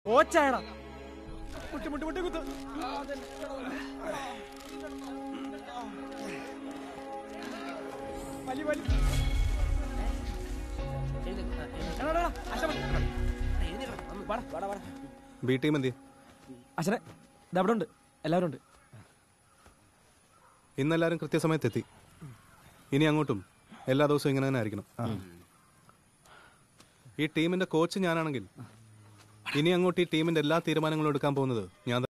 ഓച്ചായടാ മുട്ടി മുട്ടി മുട്ടി കുത്ത് വലി വലി എടാ, എടാ, എടാ, അച്ഛൻ വന്ന്. ബി ടീം എന്തി അച്ഛനെ ഇതവിടെ ഉണ്ട് എല്ലാവരും ഉണ്ട് ഇന്നെല്ലാരും കൃത്യസമയത്ത് എത്തി ഇനി അങ്ങോട്ടും എല്ലാ ദിവസവും ഇങ്ങനെ തന്നെ ആയിരിക്കണം ഈ ടീമിന്റെ കോച്ച് ഞാനാണെങ്കിൽ ഇനി അങ്ങോട്ട് ഈ ടീമിന്റെ എല്ലാ തീരുമാനങ്ങളും എടുക്കാൻ പോകുന്നത് ഞാൻ